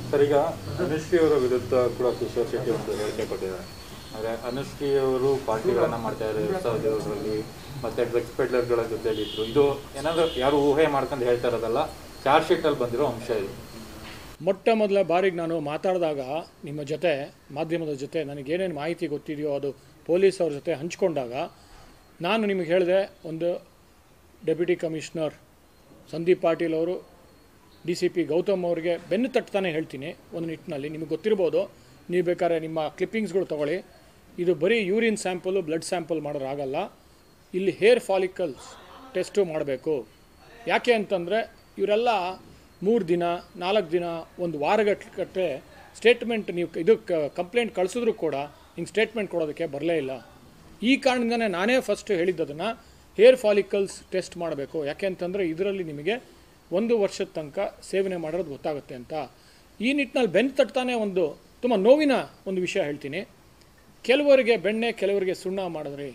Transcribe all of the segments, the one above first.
sir ಈಗ ಅನುಶ್ರೀ ಅವರ ವಿರುದ್ಧ ಕೂಡ ಕಿಶೋರ್ ಶೆಟ್ಟಿ ಒಂದು ಹೇಳಿಕೆ ಕೊಟ್ಟಿದ್ದಾರೆ ಅಂದರೆ ಅನುಶ್ರೀ ಅವರು ಪಾರ್ಟಿಗಳನ್ನ ಮಾಡ್ತಾ ಇದ್ದಾರೆ ಎರಡ್ ಸಾವಿರದ ಏಳರಲ್ಲಿ ಮತ್ತೆ ಡ್ರಗ್ಸ್ ಪೆಡ್ಲರ್ಗಳ ಜೊತೆಲಿ ಇದ್ರು ಇದು ಏನಾದರೂ ಯಾರು ಊಹೆ ಮಾಡ್ಕೊಂಡು ಹೇಳ್ತಾ ಇರೋದಲ್ಲ ಚಾರ್ಜ್ ಶೀಟಲ್ಲಿ ಬಂದಿರೋ ಅಂಶ ಇದು ಮೊಟ್ಟ ಮೊದಲ ಬಾರಿಗೆ ನಾನು ಮಾತಾಡಿದಾಗ ನಿಮ್ಮ ಜೊತೆ ಮಾಧ್ಯಮದ ಜೊತೆ ನನಗೇನೇನು ಮಾಹಿತಿ ಗೊತ್ತಿದೆಯೋ ಅದು ಪೊಲೀಸ್ ಅವ್ರ ಜೊತೆ ಹಂಚ್ಕೊಂಡಾಗ ನಾನು ನಿಮಗೆ ಹೇಳಿದೆ ಒಂದು ಡೆಪ್ಯೂಟಿ ಕಮಿಷನರ್ ಸಂದೀಪ್ ಪಾಟೀಲ್ ಅವರು ಡಿ ಸಿ ಪಿ ಗೌತಮ್ ಅವರಿಗೆ ಬೆನ್ನು ತಟ್ತಾನೆ ಹೇಳ್ತೀನಿ ಒಂದು ನಿಟ್ಟಿನಲ್ಲಿ ನಿಮಗೆ ಗೊತ್ತಿರ್ಬೋದು ನೀವು ಬೇಕಾದ್ರೆ ನಿಮ್ಮ ಕ್ಲಿಪ್ಪಿಂಗ್ಸ್ಗಳು ತೊಗೊಳ್ಳಿ ಇದು ಬರೀ ಯೂರಿನ್ ಸ್ಯಾಂಪಲು ಬ್ಲಡ್ ಸ್ಯಾಂಪಲ್ ಮಾಡೋರಾಗಲ್ಲ ಇಲ್ಲಿ ಹೇರ್ ಫಾಲಿಕಲ್ಸ್ ಟೆಸ್ಟು ಮಾಡಬೇಕು ಯಾಕೆ ಅಂತಂದರೆ ಇವರೆಲ್ಲ ಮೂರು ದಿನ ನಾಲ್ಕು ದಿನ ಒಂದು ವಾರಗಟ್ಟಲೆ ಸ್ಟೇಟ್ಮೆಂಟ್ ನೀವು ಇದು ಕಂಪ್ಲೇಂಟ್ ಕಳಿಸಿದ್ರು ಕೂಡ ಹಿಂಗೆ ಸ್ಟೇಟ್ಮೆಂಟ್ ಕೊಡೋದಕ್ಕೆ ಬರಲೇ ಇಲ್ಲ ಈ ಕಾರಣದಿಂದನೇ ನಾನೇ ಫಸ್ಟ್ ಹೇಳಿದ್ದದನ್ನು ಹೇರ್ ಫಾಲಿಕಲ್ಸ್ ಟೆಸ್ಟ್ ಮಾಡಬೇಕು ಯಾಕೆ ಅಂತಂದರೆ ಇದರಲ್ಲಿ ನಿಮಗೆ ಒಂದು ವರ್ಷದ ತನಕ ಸೇವನೆ ಮಾಡೋದು ಗೊತ್ತಾಗುತ್ತೆ ಅಂತ ಈ ನಿಟ್ಟಿನಲ್ಲಿ ಬೆನ್ನು ತಟ್ತಾನೆ ಒಂದು ತುಂಬ ನೋವಿನ ಒಂದು ವಿಷಯ ಹೇಳ್ತೀನಿ ಕೆಲವರಿಗೆ ಬೆಣ್ಣೆ ಕೆಲವರಿಗೆ ಸುಣ್ಣ ಮಾಡಿದ್ರಿ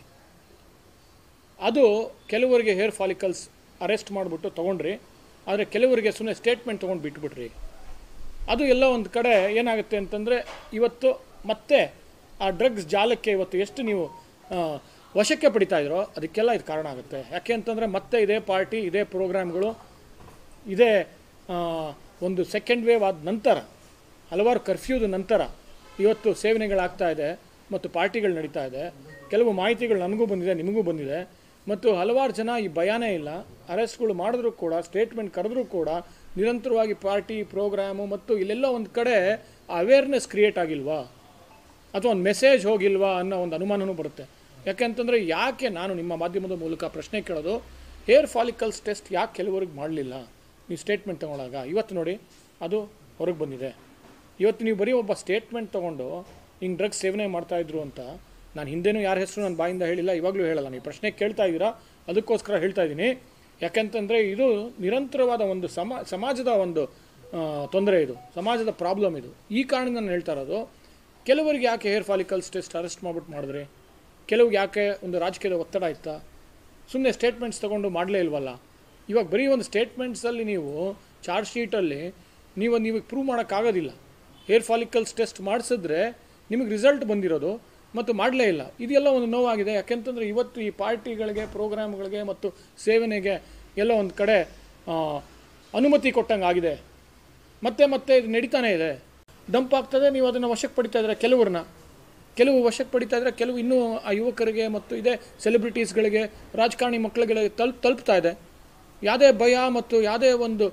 ಅದು ಕೆಲವರಿಗೆ ಹೇರ್ ಫಾಲಿಕಲ್ಸ್ ಅರೆಸ್ಟ್ ಮಾಡಿಬಿಟ್ಟು ತೊಗೊಂಡ್ರಿ ಆದರೆ ಕೆಲವರಿಗೆ ಸುಮ್ಮನೆ ಸ್ಟೇಟ್ಮೆಂಟ್ ತೊಗೊಂಡು ಬಿಟ್ಬಿಟ್ರಿ ಅದು ಎಲ್ಲ ಒಂದು ಕಡೆ ಏನಾಗುತ್ತೆ ಅಂತಂದರೆ ಇವತ್ತು ಮತ್ತೆ ಆ ಡ್ರಗ್ಸ್ ಜಾಲಕ್ಕೆ ಇವತ್ತು ಎಷ್ಟು ನೀವು ಆ, ವಶಕ್ಕೆ ಪಡಿತಾ ಇದ್ರೋ ಅದಕ್ಕೆಲ್ಲ ಇದು ಕಾರಣ ಆಗುತ್ತೆ ಯಾಕೆ ಅಂತಂದರೆ ಮತ್ತೆ ಇದೇ ಪಾರ್ಟಿ ಇದೇ ಪ್ರೋಗ್ರಾಮ್ಗಳು ಇದೇ ಆ, ಒಂದು ಸೆಕೆಂಡ್ ವೇವ್ ಆದ ನಂತರ ಹಲವಾರು ಕರ್ಫ್ಯೂದ ನಂತರ ಇವತ್ತು ಸೇವನೆಗಳಾಗ್ತಾ ಇದೆ ಮತ್ತು ಪಾರ್ಟಿಗಳು ನಡೀತಾ ಇದೆ ಕೆಲವು ಮಾಹಿತಿಗಳು ನನಗೂ ಬಂದಿದೆ ನಿಮಗೂ ಬಂದಿದೆ ಮತ್ತು ಹಲವಾರು ಜನ ಈ ಭಯನೇ ಇಲ್ಲ ಅರೆಸ್ಟ್ಗಳು ಮಾಡಿದ್ರು ಕೂಡ ಸ್ಟೇಟ್ಮೆಂಟ್ ಕರೆದ್ರೂ ಕೂಡ ನಿರಂತರವಾಗಿ ಪಾರ್ಟಿ ಪ್ರೋಗ್ರಾಮು ಮತ್ತು ಇಲ್ಲೆಲ್ಲ ಒಂದು ಕಡೆ ಅವೇರ್ನೆಸ್ ಕ್ರಿಯೇಟ್ ಆಗಿಲ್ವಾ ಅಥವಾ ಒಂದು ಮೆಸೇಜ್ ಹೋಗಿಲ್ವಾ ಅನ್ನೋ ಒಂದು ಅನುಮಾನನೂ ಬರುತ್ತೆ ಯಾಕೆಂತಂದರೆ ಯಾಕೆ ನಾನು ನಿಮ್ಮ ಮಾಧ್ಯಮದ ಮೂಲಕ ಪ್ರಶ್ನೆ ಕೇಳೋದು ಹೇರ್ ಫಾಲಿಕಲ್ಸ್ ಟೆಸ್ಟ್ ಯಾಕೆ ಕೆಲವರಿಗೆ ಮಾಡಲಿಲ್ಲ ನೀವು ಸ್ಟೇಟ್ಮೆಂಟ್ ತಗೊಳ್ಳಾಗ ಇವತ್ತು ನೋಡಿ ಅದು ಹೊರಗೆ ಬಂದಿದೆ ಇವತ್ತು ನೀವು ಬರೀ ಒಬ್ಬ ಸ್ಟೇಟ್ಮೆಂಟ್ ತೊಗೊಂಡು ಹಿಂಗೆ ಡ್ರಗ್ಸ್ ಸೇವನೆ ಮಾಡ್ತಾಯಿದ್ರು ಅಂತ ನಾನು ಹಿಂದೆನೂ ಯಾರ ಹೆಸರು ನನ್ನ ಬಾಯಿಂದ ಹೇಳಿಲ್ಲ ಇವಾಗಲೂ ಹೇಳಲ್ಲ ನೀವು ಪ್ರಶ್ನೆ ಕೇಳ್ತಾ ಇದ್ದೀರಾ ಅದಕ್ಕೋಸ್ಕರ ಹೇಳ್ತಾ ಇದ್ದೀನಿ ಯಾಕೆಂತಂದರೆ ಇದು ನಿರಂತರವಾದ ಒಂದು ಸಮಾ ಸಮಾಜದ ಒಂದು ತೊಂದರೆ ಇದು ಸಮಾಜದ ಪ್ರಾಬ್ಲಮ್ ಇದು ಈ ಕಾರಣದಿಂದ ನಾನು ಹೇಳ್ತಾ ಇರೋದು ಕೆಲವರಿಗೆ ಯಾಕೆ ಹೇರ್ ಫಾಲಿಕಲ್ಸ್ ಟೆಸ್ಟ್ ಅರೆಸ್ಟ್ ಮಾಡ್ಬಿಟ್ಟು ಮಾಡಿದ್ರಿ ಕೆಲವ್ರಿಗೆ ಯಾಕೆ ಒಂದು ರಾಜಕೀಯದ ಒತ್ತಡ ಇತ್ತಾ ಸುಮ್ಮನೆ ಸ್ಟೇಟ್ಮೆಂಟ್ಸ್ ತೊಗೊಂಡು ಮಾಡಲೇ ಇಲ್ವಲ್ಲ ಇವಾಗ ಬರೀ ಒಂದು ಸ್ಟೇಟ್ಮೆಂಟ್ಸಲ್ಲಿ ನೀವು ಚಾರ್ಜ್ ಶೀಟಲ್ಲಿ ನೀವು ನೀವು ಪ್ರೂವ್ ಮಾಡೋಕ್ಕಾಗೋದಿಲ್ಲ ಹೇರ್ ಫಾಲಿಕಲ್ಸ್ ಟೆಸ್ಟ್ ಮಾಡಿಸಿದ್ರೆ ನಿಮಗೆ ರಿಸಲ್ಟ್ ಬಂದಿರೋದು ಮತ್ತು ಮಾಡಲೇ ಇಲ್ಲ ಇದೆಲ್ಲ ಒಂದು ನೋವಾಗಿದೆ ಯಾಕೆಂತಂದರೆ ಇವತ್ತು ಈ ಪಾರ್ಟಿಗಳಿಗೆ ಪ್ರೋಗ್ರಾಮ್ಗಳಿಗೆ ಮತ್ತು ಸೇವನೆಗೆ ಎಲ್ಲ ಒಂದು ಕಡೆ ಆ, ಅನುಮತಿ ಕೊಟ್ಟಂಗೆ ಆಗಿದೆ ಮತ್ತೆ ಮತ್ತೆ ಇದು ನಡೀತಾನೆ ಇದೆ ಡಂಪ್ ಆಗ್ತದೆ ನೀವು ಅದನ್ನು ವಶಕ್ಕೆ ಪಡಿತಾ ಇದ್ದಾರೆ ಕೆಲವ್ರನ್ನ ಕೆಲವು ವಶಕ್ಕೆ ಪಡಿತಾ ಇದ್ದಾರೆ ಕೆಲವು ಇನ್ನೂ ಆ ಯುವಕರಿಗೆ ಮತ್ತು ಇದೇ ಸೆಲೆಬ್ರಿಟೀಸ್ಗಳಿಗೆ ರಾಜಕಾರಣಿ ಮಕ್ಕಳಿಗೆ ತಲುಪ್ ತಲುಪ್ತಾ ಇದೆ ಯಾವುದೇ ಭಯ ಮತ್ತು ಯಾವುದೇ ಒಂದು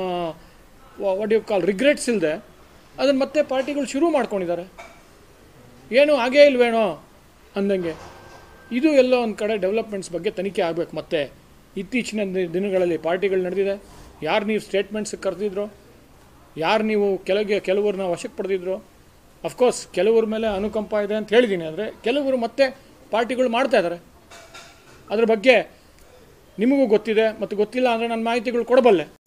ವಾಟ್ ಯು ಕಾಲ್ ರಿಗ್ರೆಟ್ಸ್ ಇಲ್ಲದೆ ಅದನ್ನು ಮತ್ತೆ ಪಾರ್ಟಿಗಳು ಶುರು ಮಾಡ್ಕೊಂಡಿದ್ದಾರೆ ಏನು ಹಾಗೇ ಇಲ್ವೇನೋ ಅಂದಂಗೆ ಇದು ಎಲ್ಲ ಒಂದು ಕಡೆ ಡೆವಲಪ್ಮೆಂಟ್ಸ್ ಬಗ್ಗೆ ತನಿಖೆ ಆಗಬೇಕು ಮತ್ತೆ ಇತ್ತೀಚಿನ ದಿ- ದಿನಗಳಲ್ಲಿ ಪಾರ್ಟಿಗಳು ನಡೆದಿದೆ ಯಾರು ನೀವು ಸ್ಟೇಟ್ಮೆಂಟ್ಸ್ ಕರೆದಿದ್ರು ಯಾರು ನೀವು ಕೆಲಗೆ ಕೆಲವ್ರನ್ನ ವಶಕ್ಕೆ ಪಡೆದಿದ್ರು ಅಫ್ಕೋರ್ಸ್ ಕೆಲವ್ರ ಮೇಲೆ ಅನುಕಂಪ ಇದೆ ಅಂತ ಹೇಳಿದ್ದೀನಿ ಅಂದರೆ ಕೆಲವರು ಮತ್ತೆ ಪಾರ್ಟಿಗಳು ಮಾಡ್ತಾ ಇದ್ದಾರೆ ಅದ್ರ ಬಗ್ಗೆ ನಿಮಗೂ ಗೊತ್ತಿದೆ ಮತ್ತು ಗೊತ್ತಿಲ್ಲ ಅಂದರೆ ನನ್ನ ಮಾಹಿತಿಗಳು ಕೊಡಬಲ್ಲೆ